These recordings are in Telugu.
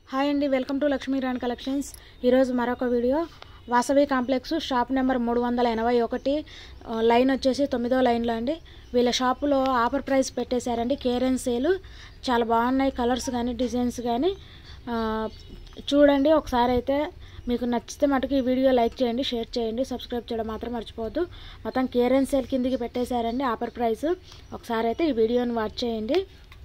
హాయ్ అండి welcome to Lakshmi Rani collections ఈరోజు మరొక video Vasavi complex shop number మూడు వందల ఎనభై ఒకటి ఆ, లైన్ వచ్చేసి తొమ్మిదో లైన్లో అండి వీళ్ళ షాపులో ఆఫర్ ప్రైస్ పెట్టేశారండి కేరెన్ సేలు చాలా బాగున్నాయి కలర్స్ కానీ డిజైన్స్ కానీ ఆ, చూడండి ఒకసారి అయితే మీకు నచ్చితే మటుకు ఈ వీడియో లైక్ చేయండి షేర్ చేయండి సబ్స్క్రైబ్ చేయడం మాత్రం మర్చిపోవద్దు మొత్తం కేరెన్ సేల్ కిందికి పెట్టేశారండి ఆఫర్ ప్రైస్ ఒకసారి అయితే ఈ వీడియోని వాచ్ చేయండి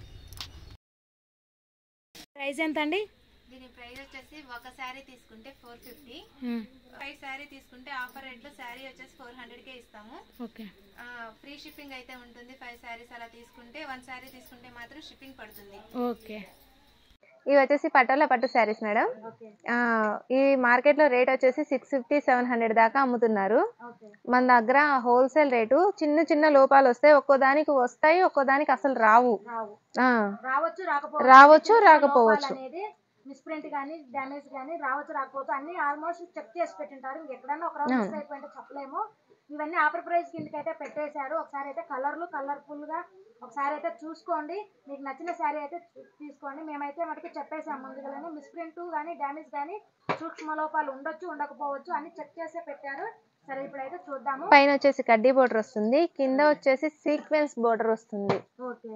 ప్రైస్ ఎంత అండి దీని ప్రైస్ వచ్చేసి ఒక శారీ తీసుకుంటే ఫోర్ ఫిఫ్టీ ఫైవ్ శారీ తీసుకుంటే ఆఫర్ రేట్ లో శారీ వచ్చేసి ఫోర్ హండ్రెడ్ కే ఇస్తాము ఓకే ఫ్రీ షిప్పింగ్ అయితే ఉంటుంది ఫైవ్ శారీస్ అలా తీసుకుంటే వన్ శారీ తీసుకుంటే మాత్రం షిప్పింగ్ పడుతుంది ఓకే ఇవి వచ్చేసి పటోలా పట్టు శారీస్ మేడం ఆ, ఈ మార్కెట్ లో రేట్ వచ్చేసి సిక్స్ ఫిఫ్టీ సెవెన్ హండ్రెడ్ దాకా అమ్ముతున్నారు మన దగ్గర హోల్సేల్ రేటు చిన్న చిన్న లోపాలు వస్తాయి ఒక్కో దానికి వస్తాయి ఒక్కో దానికి అసలు రావు ఆ, రావచ్చు రాకపోవచ్చు రావచ్చు రాకపోవచ్చు అనేది మిస్ప్రింట్ కానీ డ్యామేజ్ కానీ రావచ్చు రాకపోవచ్చు అన్ని ఆల్మోస్ట్ చెక్ చేసి పెట్టింటారు ఇంకెక్కడన్నా ఒక రౌండ్ మిస్ అయిపోయింటే చెప్పలేము ఇవన్నీ ఆఫర్ ప్రైస్ కిందకి అయితే పెట్టేశారు ఒకసారి అయితే కలర్లు కలర్ఫుల్ గా ఒకసారి అయితే చూసుకోండి మీకు నచ్చిన శారీ అయితే చూ- తీసుకోండి మేమైతే మటుకు చెప్పేసాం ముందుగానే మిస్ప్రింట్ కానీ డ్యామేజ్ కానీ సూక్ష్మ లోపాలు ఉండొచ్చు ఉండకపోవచ్చు అన్ని చెక్ చేసే పెట్టారు సరే ఇప్పుడైతే చూద్దాము పైన వచ్చేసి కడ్డీ బోర్డర్ వస్తుంది కింద వచ్చేసి సీక్వెన్స్ బోర్డర్ వస్తుంది ఓకే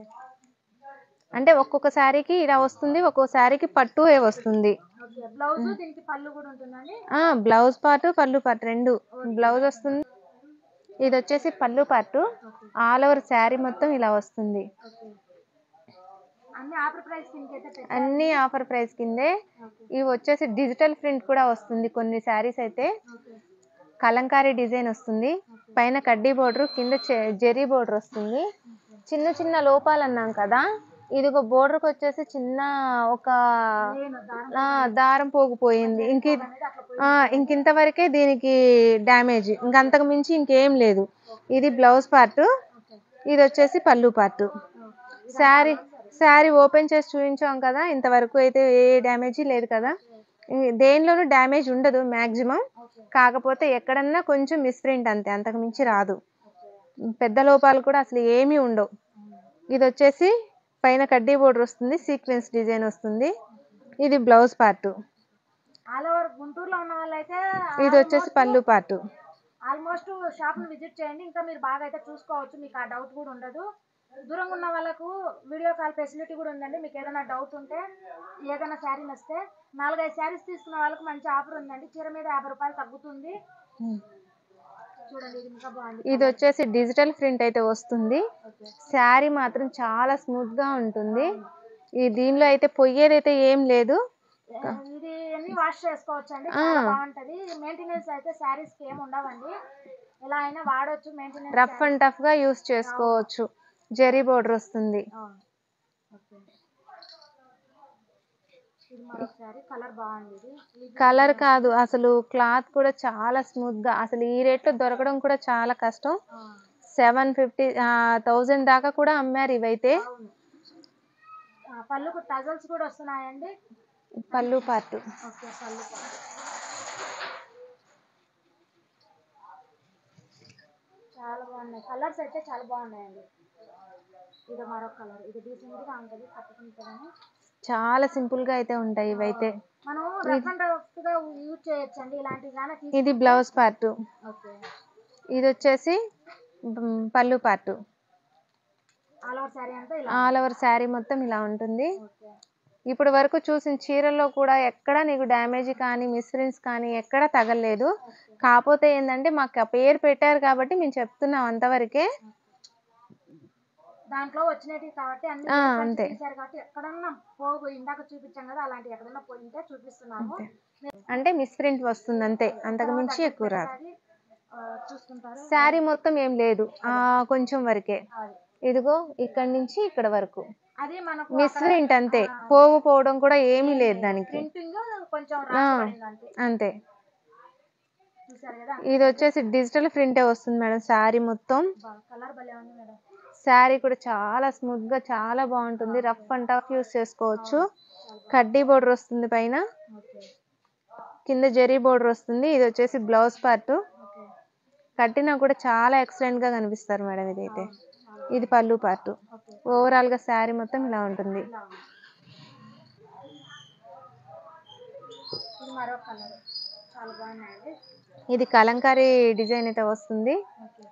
అంటే ఒక్కొక్క శారీకి ఇలా వస్తుంది ఒక్కొక్క శారీకి పట్టు ఏ వస్తుంది ఓకే బ్లౌజ్ దీనికి పళ్ళు కూడా ఉంటుందండి ఆ బ్లౌజ్ పార్ట్ పళ్ళు పార్ట్ రెండు బ్లౌజ్ వస్తుంది ఇది వచ్చేసి పళ్ళు పార్ట్ ఆల్ ఓవర్ శారీ మొత్తం ఇలా వస్తుంది ఓకే అన్ని ఆఫర్ ప్రైస్ కిందకి అయితే పెట్టారు అన్ని ఆఫర్ ప్రైస్ కిందే ఇవి వచ్చేసి డిజిటల్ ప్రింట్ కూడా వస్తుంది కొన్ని శారీస్ అయితే ఓకే కలంకారీ డిజైన్ వస్తుంది పైన కడ్డీ బోర్డర్ కింద చె- జరీ బోర్డర్ వస్తుంది చిన్న చిన్న లోపాలు అన్నాం కదా ఇదిగో బోర్డర్కి వచ్చేసి చిన్న ఒక నేను దారం ఆ, దారం పోగిపోయింది ఇంక ఇది- ఆ, ఇంకింతవరకే దీనికి డ్యామేజ్ ఇంకంతకు మించి ఇంకేం లేదు ఇది బ్లౌజ్ పార్ట్ ఇది వచ్చేసి పళ్ళు పార్ట్ శారీ శారీ ఓపెన్ చేసి చూపించాం కదా ఇంతవరకు అయితే ఏ డ్యామేజ్ లేదు కదా ఈ- దేనిలోనూ డ్యామేజ్ ఉండదు మ్యాక్సిమం కాకపోతే ఎక్కడన్నా కొంచెం మిస్ప్రింట్ అంతే అంతకు మించి రాదు పెద్ద లోపాలు కూడా అసలు ఏమీ ఉండవు ఇది వచ్చేసి పైన కడ్డీ బోర్డర్ వస్తుంది సీక్వెన్స్ డిజైన్ వస్తుంది ఇది బ్లౌజ్ పార్ట్ ఆల్ ఓవర్ గుంటూరులో ఉన్న వాళ్ళైతే ఇది వచ్చేసి పళ్ళు పార్ట్ ఆల్మోస్ట్ షాప్ ని విజిట్ చేయండి ఇంకా మీరు బాగా అయితే చూసుకోవచ్చు మీకు ఆ డౌట్ కూడా ఉండదు దూరంగా ఉన్న వాళ్ళకు వీడియో కాల్ ఫెసిలిటీ కూడా ఉందండి మీకు ఏదైనా డౌట్ ఉంటే ఏదైనా శారీ నచ్చితే నాలుగైదు శారీస్ తీసుకున్న వాళ్ళకి మంచి ఆఫర్ ఉందండి చీర మీద యాభై రూపాయలు తగ్గుతుంది చూడండి ఇది ఇంకా బాగుంది ఇది వచ్చేసి డిజిటల్ ప్రింట్ అయితే వస్తుంది శారీ మాత్రం చాలా స్మూత్ గా ఉంటుంది ఈ దీనిలో అయితే పొయ్యేదైతే ఏం లేదు ఇది అన్ని వాష్ చేసుకోవచ్చు అండి చాలా బాగుంటది మెయింటెనెన్స్ అయితే శారీస్ కి ఏమి ఉండవండి ఎలా అయినా వాడొచ్చు మెయింటెనెన్స్ రఫ్ అండ్ టఫ్ గా యూస్ చేసుకోవచ్చు జరీ బోర్డర్ వస్తుంది ఓకే ఇది మరొకసారి కలర్ బాగుంది ఇది ఇది కలర్ కాదు అసలు క్లాత్ కూడా చాలా స్మూత్ గా అసలు ఈ రేట్ లో దొరకడం కూడా చాలా కష్టం ఆ, సెవెన్ ఫిఫ్టీ థౌజండ్ దాకా కూడా అమ్మారు ఇవైతే అవును ఆ, పళ్ళుకు టజల్స్ కూడా వస్తున్నాయండి పళ్ళు పార్ట్ ఓకే పళ్ళు కూడా. చాలా బాగున్నాయి కలర్స్ అయితే చాలా బాగున్నాయండి ఇది మరొక కలర్ ఇది డీసెంట్ గా ఉంటుంది కట్టుకుంటాను చాలా సింపుల్ గా అయితే ఉంటాయి ఇవైతే మనం రఫ్ అండ్ రఫ్ గా యూజ్ చేయొచ్చు అండి ఇలాంటివి కానీ తీసి ఇది బ్లౌజ్ పార్ట్ ఓకే ఇది వచ్చేసి మ్, పళ్ళు పార్ట్ ఆల్ ఓవర్ శారీ అంతా ఇలా ఆల్ ఓవర్ శారీ మొత్తం ఇలా ఉంటుంది ఓకే ఇప్పటి వరకు చూసిన చీరల్లో కూడా ఎక్కడ నీకు డ్యామేజ్ కానీ మిస్ప్రింట్స్ కానీ ఎక్కడ తగలలేదు కాకపోతే ఏంటంటే మాకు ఆ పేరు పెట్టారు కాబట్టి మేము చెప్తున్నాం అంతవరకే దాంట్లో వచ్చినవి కాబట్టి అన్ని ఆ, difference అంతే. తీశారు కాబట్టి ఎక్కడన్నా పోగు ఇందాక చూపించాం కదా అలాంటి ఎక్కడన్నా పోయింటే చూపిస్తున్నాము అంటే మిస్ప్రింట్ వస్తుంది అంతే అంతకు మించి ఎక్కువ రాదు ఒకసారి, ఆ, చూసుకుంటారు శారీ మొత్తం ఏం లేదు ఆ కొంచెం వరకే అది ఇదిగో ఇక్కడ నుంచి ఇక్కడ వరకు అది మనకు మిస్ప్రింట్ అంతే పోగు పోవడం కూడా ఏమీ లేదు దానికి ప్రింటింగ్ కొంచెం రాబడింది అంతే అంతే చూసారు కదా ఇది వచ్చేసి డిజిటల్ ప్రింటే వస్తుంది మేడం శారీ మొత్తం కలర్ భలే ఉంది మేడం శారీ కూడా చాలా స్మూత్ గా చాలా బాగుంటుంది రఫ్ అండ్ టఫ్ యూస్ చేసుకోవచ్చు కడ్డీ బోర్డర్ వస్తుంది పైన ఓకే కింద జరీ బోర్డర్ వస్తుంది ఇది వచ్చేసి బ్లౌజ్ పార్ట్ ఓకే కట్టినా కూడా చాలా ఎక్సలెంట్ గా కనిపిస్తారు మేడం ఇదైతే ఇది పళ్ళు పార్ట్ ఓకే ఓవరాల్ గా శారీ మొత్తం ఇలా ఉంటుంది ఇలా ఉంది. మరో కలర్ చాలా బాగున్నాయండి ఇది కలంకారీ డిజైన్ అయితే వస్తుంది ఓకే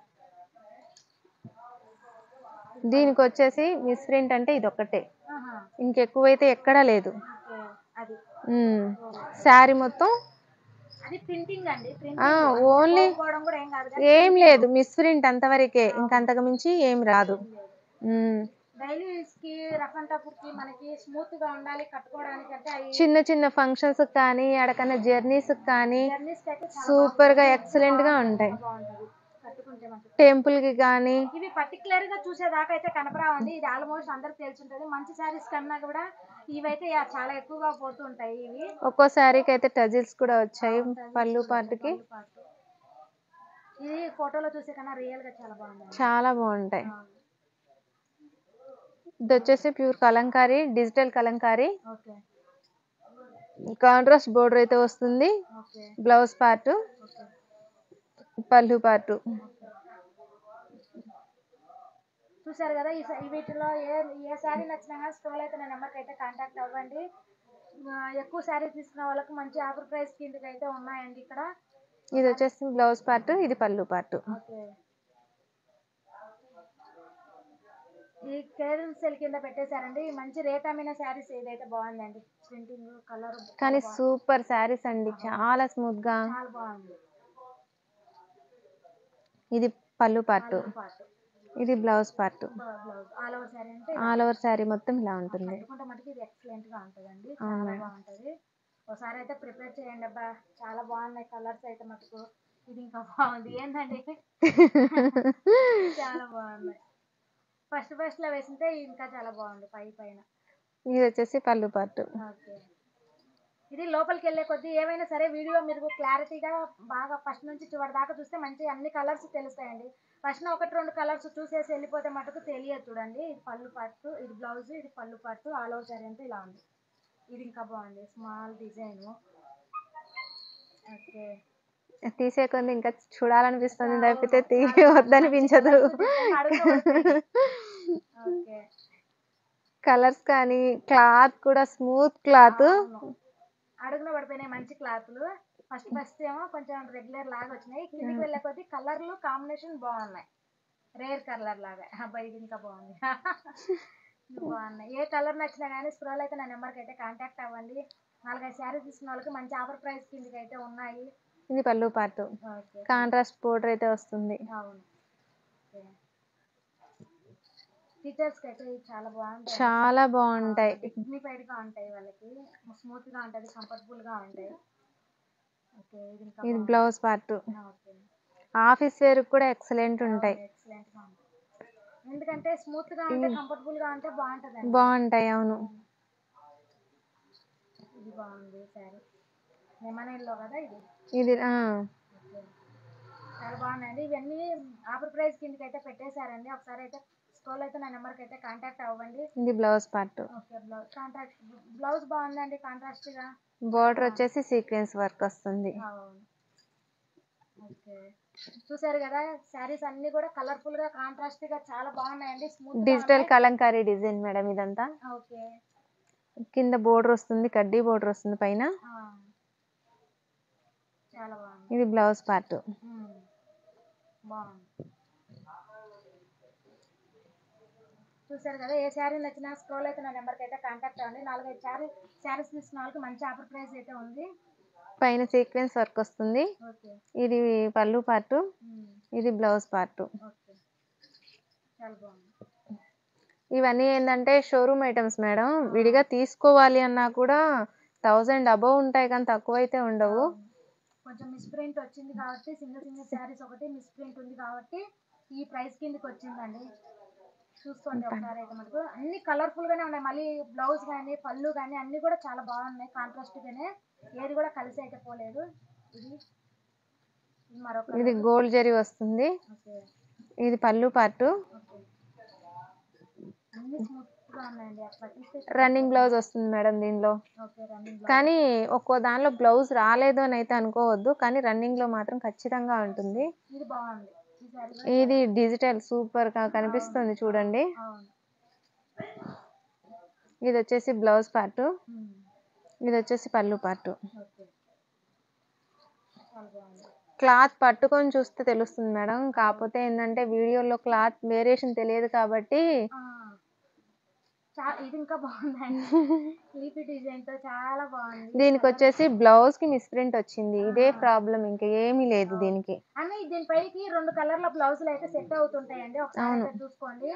దీనికి వచ్చేసి మిస్ప్రింట్ అంటే ఇది ఒక్కటే ఆహా ఇంకెక్కువైతే ఎక్కడా లేదు ఓకే అది శారీ మొత్తం అది ప్రింటింగ్ అండి ఆ, ప్రింటింగ్ ఓన్లీ పోవడం కూడా ఏం కాదు కానీ ఏం లేదు మిస్ప్రింట్ అంతవరకే ఇంకంతకు మించి ఏం రాదు ఉమ్. డైలీ యూస్ కి రఫ్ అండ్ టఫ్ కి మనకి స్మూత్ గా ఉండాలి కట్టుకోవడానికి అంటే అవి చిన్న చిన్న ఫంక్షన్స్ కానీ ఎక్కడికైనా జర్నీస్ కానీ జర్నీస్ కి అయితే చాలా సూపర్ గా ఎక్సలెంట్ గా ఉంటాయి బాగుంటది కట్టుకుంటే మనకి టెంపుల్ కి కానీ ఇవి పర్టికులర్ గా చూసేదాకా అయితే కనపరావండి ఇది ఆల్మోస్ట్ అందరికి తెలిసి ఉంటది మంచి శారీస్ కన్నా కూడా ఇవైతే యా- చాలా ఎక్కువగా పోతూ ఉంటాయి ఇవి ఒక్కో శారీకి అయితే టజిల్స్ కూడా వచ్చాయి పళ్ళు పాటుకి పళ్ళు పాటు. ఇది ఫోటోలో చూసే కన్నా రియల్ గా చాలా బాగుంది చాలా బాగుంటాయి ఇది వచ్చేసి pure kalamkari digital kalamkari okay contrast border అయితే వస్తుంది ఓకే బ్లౌజ్ పార్ట్ ఓకే పళ్ళు పార్ట్ చూసారు కదా ఈ స- ఈ వీటిలో ఏ ఏ శారీ నచ్చినా కానీ స్క్రోల్ అయితే నా నెంబర్కి అయితే కాంటాక్ట్ అవ్వండి ఆ, ఎక్కువ శారీ తీసుకున్న వాళ్ళకి మంచి ఆఫర్ ప్రైస్ కిందకి అయితే ఉన్నాయండి ఇక్కడ ఇది వచ్చేసి బ్లౌజ్ పార్ట్ ఇది పళ్ళు పార్ట్ ఓకే ఈ కేరళ సెల్ కింద పెట్టేశారండి ఈ మంచి రేట్ అమ్మిన శారీస్ ఏదైతే బాగుందండి ప్రింటింగ్ కలర్ కానీ సూపర్ శారీస్ అండి చాలా స్మూత్ గా చాలా బాగుంది ఇది పళ్ళు పార్ట్ పార్ట్ ఇది blouse part blouse all over sari అంటే ఆల్ ఓవర్ శారీ మొత్తం ఇలా ఉంటుంది కట్టుకుంటే మటుకు ఇది ఎక్సలెంట్ గా ఉంటుందండి చాలా బాగుంటది ఒకసారి అయితే ప్రిపేర్ చేయండి అబ్బా చాలా బాగున్నాయి కలర్స్ అయితే మటుకు ఇది ఇంకా బాగుంది ఏంటండి చాలా బాగున్నాయి ఫస్ట్ ఫస్ట్ లో వేసింటే ఇంకా చాలా బాగుంది పై పైన ఇది వచ్చేసి పళ్ళు పార్ట్ ఓకే ఇది లోపలికి వెళ్ళే కొద్దీ ఏమైనా సరే వీడియో మీరు క్లారిటీగా బాగా ఫస్ట్ నుంచి చివరి దాకా చూస్తే మంచి అన్ని కలర్స్ తెలుస్తాయండి ఫస్ట్ ఒకటి రెండు కలర్స్ చూసేసి వెళ్ళిపోతే మటుకు తెలియదు చూడండి ఇది పళ్ళు పట్టు ఇది బ్లౌజ్ ఇది పళ్ళు పట్టు ఆల్ ఓవర్ సారీ అంటే ఇలా ఉంది ఇది ఇంకా బాగుంది స్మాల్ డిజైన్ ఓకే తీసే కొంది ఇంకా చూడాలనిపిస్తుంది తప్పితే తీ వద్దనిపించదు ఓకే కలర్స్ కానీ క్లాత్ కూడా స్మూత్ క్లాత్ అడుగున పడిపోయినాయి మంచి క్లాత్లు ఫస్ట్ ఫస్ట్ ఏమో కొంచెం రెగ్యులర్ లాగా వచ్చినాయి కిందికి వెళ్ళే కొద్దీ కలర్లు కాంబినేషన్ బాగున్నాయి రేర్ కలర్ లాగా అబ్బాయి ఇది ఇంకా బాగుంది బాగున్నాయి ఏ కలర్ నచ్చినా కానీ స్క్రోల్ అయితే నా నెంబర్కి అయితే కాంటాక్ట్ అవ్వండి నాలుగైదు శారీస్ తీసుకున్న వాళ్ళకి మంచి ఆఫర్ ప్రైస్ కిందకి అయితే ఉన్నాయి ఇది పళ్ళు పార్ట్ ఓకే కాంట్రాస్ట్ బోర్డర్ అయితే వస్తుంది అవును టీచర్స్కి అయితే ఇవి చాలా బాగుంటాయి చాలా బాగుంటాయి డిగ్నిఫైడ్ గా ఉంటాయి వాళ్ళకి స్మూత్ గా ఉంటది కంఫర్టబుల్ గా ఉంటాయి ఓకే ఇది ఇంకా ఇది blouse part okay office wear కూడా ఎక్సలెంట్ ఉంటాయి ఎక్సలెంట్ గా ఉంటుంది ఎందుకంటే స్మూత్ గా ఉంటే కంఫర్టబుల్ గా ఉంటే బాగుంటది బాగుంటాయి అవును ఇది బాగుంది సారీ లెమనెల్లో కదా ఇది ఇది ఆ, ఓకే చాలా బాగున్నాయండి ఇవన్నీ ఆఫర్ ప్రైస్ కిందకి అయితే పెట్టేశారండి ఒకసారి అయితే స్క్రోల్ అయితే నా నెంబర్కి అయితే కాంటాక్ట్ అవ్వండి ఇది blouse part okay blouse contact blouse బాగుందండి కాంట్రాస్ట్ గా బోర్డర్ వచ్చేసి సీక్వెన్స్ వర్క్ వస్తుంది అవును ఓకే చూసారు కదా శారీస్ అన్ని కూడా కలర్ఫుల్ గా కాంట్రాస్ట్ గా చాలా బాగున్నాయండి smooth digital kalamkari design madam ఇదంతా ఓకే కింద బోర్డర్ వస్తుంది కడ్డీ బోర్డర్ వస్తుంది పైన ఆ. చాలా బాగుంది ఇది బ్లౌజ్ పార్ట్ ఉమ్. బాగుంది చూసారు కదా ఏ శారీ నచ్చినా స్క్రోల్ అయితే నా నెంబర్కి అయితే కాంటాక్ట్ అవ్వండి నాలుగైదు శారీ శారీస్ తీసుకున్న వాళ్ళకి మంచి ఆఫర్ ప్రైస్ అయితే ఉంది పైన సీక్వెన్స్ వర్క్ వస్తుంది ఓకే ఇది పళ్ళు పార్ట్ ఉమ్. ఇది బ్లౌజ్ పార్ట్ ఓకే చాలా బాగుంది ఇవన్నీ ఏంటంటే షోరూమ్ ఐటమ్స్ మేడం విడిగా తీసుకోవాలి అన్నా కూడా థౌజండ్ అబవ్ ఉంటాయి కానీ తక్కువ అయితే ఉండవు కొంచెం మిస్ప్రింట్ వచ్చింది కాబట్టి సింగిల్ సింగిల్ శారీస్ ఒకటి మిస్ప్రింట్ ఉంది కాబట్టి ఈ ప్రైస్ కిందకి వచ్చిందండి చూసుకోండి ఒకసారి అయితే మనకు అన్ని కలర్ఫుల్ గానే ఉన్నాయి మళ్ళీ బ్లౌజ్ కానీ పళ్ళు కానీ అన్ని కూడా చాలా బాగున్నాయి కాంట్రాస్ట్ గానే ఏది కూడా కలిసి అయితే పోలేదు ఇది ఇది మరొక ఇది గోల్డ్ జరీ వస్తుంది ఓకే ఇది పళ్ళు పార్ట్ ఓకే అన్ని స్మూత్ గా ఉన్నాయండి అట్లా తీస్తే రన్నింగ్ బ్లౌజ్ వస్తుంది మేడం దీనిలో ఓకే రన్నింగ్ కానీ ఒక్కో దానిలో బ్లౌజ్ రాలేదు అని అయితే అనుకోవద్దు కానీ రన్నింగ్ లో మాత్రం ఖచ్చితంగా ఉంటుంది ఇది బాగుంది ఈ శారీ ఇది డిజిటల్ సూపర్ గా కనిపిస్తుంది చూడండి అవును ఇది వచ్చేసి బ్లౌజ్ పార్ట్ ఉమ్. ఇది వచ్చేసి పళ్ళు పార్ట్ ఓకే చాలా బాగుంది క్లాత్ పట్టుకొని చూస్తే తెలుస్తుంది మేడం కాకపోతే ఏంటంటే వీడియోలో క్లాత్ వేరియేషన్ తెలియదు కాబట్టి ఆ, చా- ఇది ఇంకా బాగుందండి లీఫీ డిజైన్ తో చాలా బాగుంది దీనికి వచ్చేసి బ్లౌజ్ కి మిస్ప్రింట్ వచ్చింది ఇదే ప్రాబ్లం ఇంకా ఏమీ లేదు దీనికి అన్నీ దీనిపైకి రెండు కలర్ల బ్లౌజులు అయితే సెట్ అవుతుంటాయండి ఒకసారి అవును. అయితే చూసుకోండి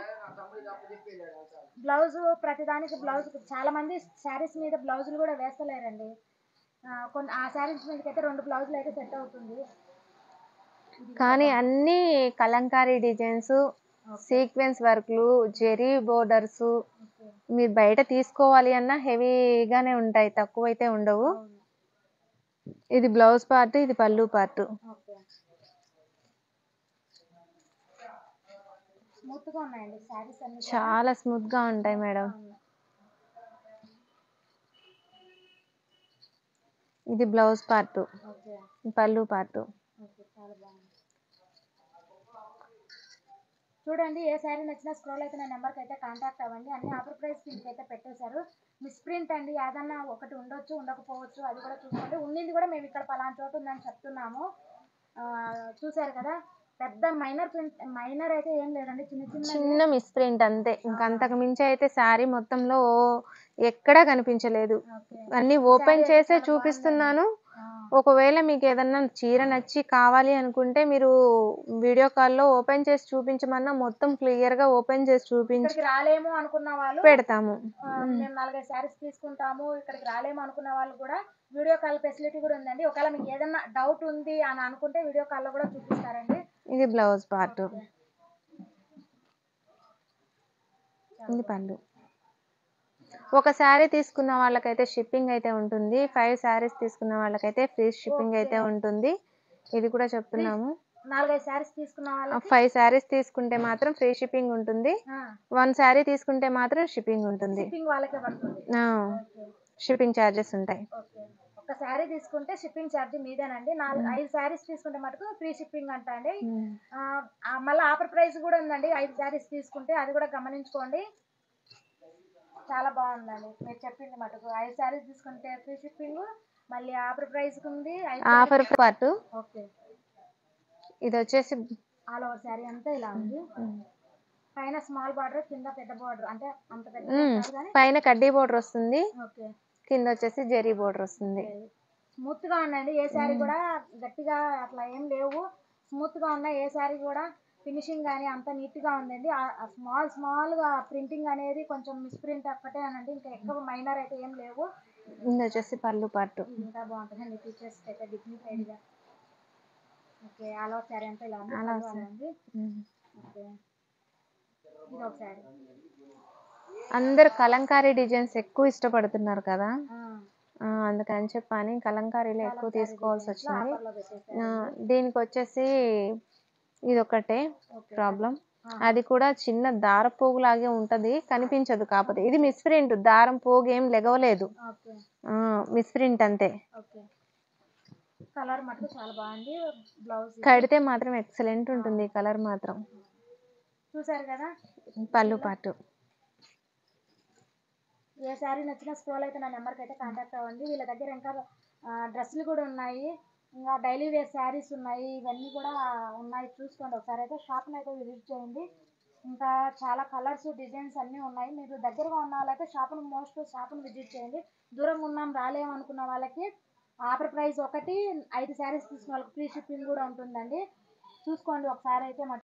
బ్లౌజ్ ప్రతిదానికి బ్లౌజ్ చాలా మంది శారీస్ మీద బ్లౌజులు కూడా వేస్తలేరండి ఆ, కొన్ని ఆ శారీస్ మీదకి అయితే రెండు బ్లౌజులు అయితే సెట్ అవుతుంది కానీ అన్ని కలంకారీ డిజైన్స్ సీక్వెన్స్ వర్క్లు జెరీ బోర్డర్స్ ఓకే మీరు బయట తీసుకోవాలి అన్నా హెవీగానే ఉంటాయి తక్కువ అయితే ఉండవు అవును ఇది బ్లౌజ్ పార్ట్ ఇది పళ్ళు పార్ట్ ఓకే స్మూత్ గా ఉన్నాయండి శారీస్ అన్ని కూడా. చాలా స్మూత్ గా ఉంటాయి మేడం అవును. ఇది బ్లౌజ్ పార్ట్ ఓకే పళ్ళు పార్ట్ ఓకే చాలా బాగుంది చూడండి ఏ శారీ నచ్చినా స్క్రోల్ అయితే నా నెంబర్కి అయితే కాంటాక్ట్ అవ్వండి అన్ని ఆఫర్ ప్రైస్ కిందకి అయితే పెట్టేశారు మిస్ప్రింట్ అండి ఏదన్నా ఒకటి ఉండొచ్చు ఉండకపోవచ్చు అది కూడా చూసుకోండి ఉండింది కూడా మేము ఇక్కడ పలానా చోట ఉందని చెప్తున్నాము ఆ, చూశారు కదా పెద్ద మైనర్ ప్రింట్ మైనర్ అయితే ఏం లేదండి చిన్న చిన్న చిన్న మిస్ప్రింట్ అంతే ఇంకా అంతకు మించి అయితే శారీ మొత్తంలో ఎక్కడా కనిపించలేదు ఓకే అన్ని ఓపెన్ చేసే చూపిస్తున్నాను ఆ, ఒకవేళ మీకు ఏదన్నా చీర నచ్చి కావాలి అనుకుంటే మీరు వీడియో కాల్లో ఓపెన్ చేసి చూపించమన్నా మొత్తం క్లియర్ గా ఓపెన్ చేసి చూపించి ఇక్కడికి రాలేము అనుకున్న వాళ్ళు పెడతాము ఆ, మేము నాలుగైదు శారీస్ తీసుకుంటాము ఇక్కడికి రాలేము అనుకున్న వాళ్ళు కూడా వీడియో కాల్ ఫెసిలిటీ కూడా ఉందండి ఒకవేళ మీకు ఏదన్నా డౌట్ ఉంది అని అనుకుంటే వీడియో కాల్లో కూడా చూపిస్తారండి ఇది బ్లౌజ్ పార్ట్ ఇది పళ్ళు ఒక శారీ తీసుకున్న వాళ్ళకైతే షిప్పింగ్ అయితే ఉంటుంది ఫైవ్ శారీస్ తీసుకున్న వాళ్ళకైతే ఫ్రీ షిప్పింగ్ అయితే ఉంటుంది ఇది కూడా చెప్తున్నాము నాలుగైదు శారీస్ తీసుకున్న వాళ్ళకి ఫైవ్ శారీస్ తీసుకుంటే మాత్రం ఫ్రీ షిప్పింగ్ ఉంటుంది వన్ శారీ తీసుకుంటే మాత్రం షిప్పింగ్ ఉంటుంది షిప్పింగ్ వాళ్ళకే పడుతుంది ఓకే షిప్పింగ్ ఛార్జెస్ ఉంటాయి ఓకే ఒక శారీ తీసుకుంటే షిప్పింగ్ ఛార్జ్ మీదేనండి నాలుగు ఐదు శారీస్ తీసుకుంటే మటుకు ఫ్రీ షిప్పింగ్ అంట అండి ఆ, ఆ, మళ్ళీ ఆఫర్ ప్రైస్ కూడా ఉందండి ఐదు శారీస్ తీసుకుంటే అది కూడా గమనించుకోండి చాలా బాగుందండి మీరు చెప్పింది మటుకు ఐదు శారీస్ తీసుకుంటే ఫ్రీ షిప్పింగ్ మళ్ళీ ఆఫర్ ప్రైస్ ఉంది ఐదు ఆఫర్ పార్ట్ ఓకే ఇది వచ్చేసి ఆల్ ఓవర్ శారీ అంతా ఇలా ఉంది పైన స్మాల్ బార్డర్ కింద పెద్ద బార్డర్ అంటే అంత పెద్ద మ్మ్. కాదు కానీ పైన కడ్డీ బోర్డర్ వస్తుంది ఓకే కింద వచ్చేసి జరీ బోర్డర్ వస్తుంది స్మూత్ గా ఉందండి ఏ శారీ కూడా గట్టిగా అట్లా ఏం లేవు స్మూత్ గా ఉన్నాయి ఏ శారీ కూడా ఫినిషింగ్ కానీ అంత నీట్ గా ఉందండి స్మాల్ స్మాల్ గా ప్రింటింగ్ అనేది కొంచెం మిస్ ప్రింట్ ఒక్కటే అనండి ఇంకా ఎక్కువ మైనర్ అయితే ఏం లేవు ఇది వచ్చేసి పళ్ళు పార్ట్ ఇది ఇంకా బాగుంటుందండి ఫీచర్స్ అయితే డిగ్నిఫైడ్ గా ఓకే ఆల్ ఓవర్ శారీ అంతా ఇలా ఉంది All over పళ్ళు ఉంది ఓకే ఇది ఒక శారీ అందరు కలంకారీ డిజైన్స్ ఎక్కువ ఇష్టపడుతున్నారు కదా ఆ, అందుకని చెప్పని కలంకారీలో ఎక్కువ తీసుకోవాల్సి వచ్చింది ఆఫర్లో పెట్టేశారు ఆ, దీనికి వచ్చేసి ఇది ఒకటే ఓకే ప్రాబ్లం అది కూడా చిన్న దార పోగు లాగే ఉంటది కనిపించదు కాకపోతే ఇది మిస్ప్రింట్ దారం పోగు ఏం లెగవలేదు ఓకే మిస్ప్రింట్ అంతే ఓకే కలర్ మటుకు చాలా బాగుంది బ్లౌజ్ కడితే మాత్రం ఎక్సలెంట్ ఉంటుంది కలర్ మాత్రం చూసారు కదా పళ్ళు పాటు ఏ శారీ నచ్చినా స్క్రోల్ అయితే నా నెంబర్కి అయితే కాంటాక్ట్ అవ్వండి వీళ్ళ దగ్గర ఇంకా ఆ, డ్రెస్సులు కూడా ఉన్నాయి ఇంకా డైలీ వేర్ శారీస్ ఉన్నాయి ఇవన్నీ కూడా ఉన్నాయి చూసుకోండి ఒకసారి అయితే షాప్ని అయితే విజిట్ చేయండి ఇంకా చాలా కలర్స్ డిజైన్స్ అన్నీ ఉన్నాయి మీరు దగ్గరగా ఉన్న వాళ్ళైతే షాప్ని మోస్ట్ షాప్ని విజిట్ చేయండి దూరంగా ఉన్నాం రాలేము అనుకున్న వాళ్ళకి ఆఫర్ ప్రైస్ ఒకటి ఐదు శారీస్ తీసుకున్న వాళ్ళకి ఫ్రీ షిప్పింగ్ కూడా ఉంటుందండి చూసుకోండి ఒకసారి అయితే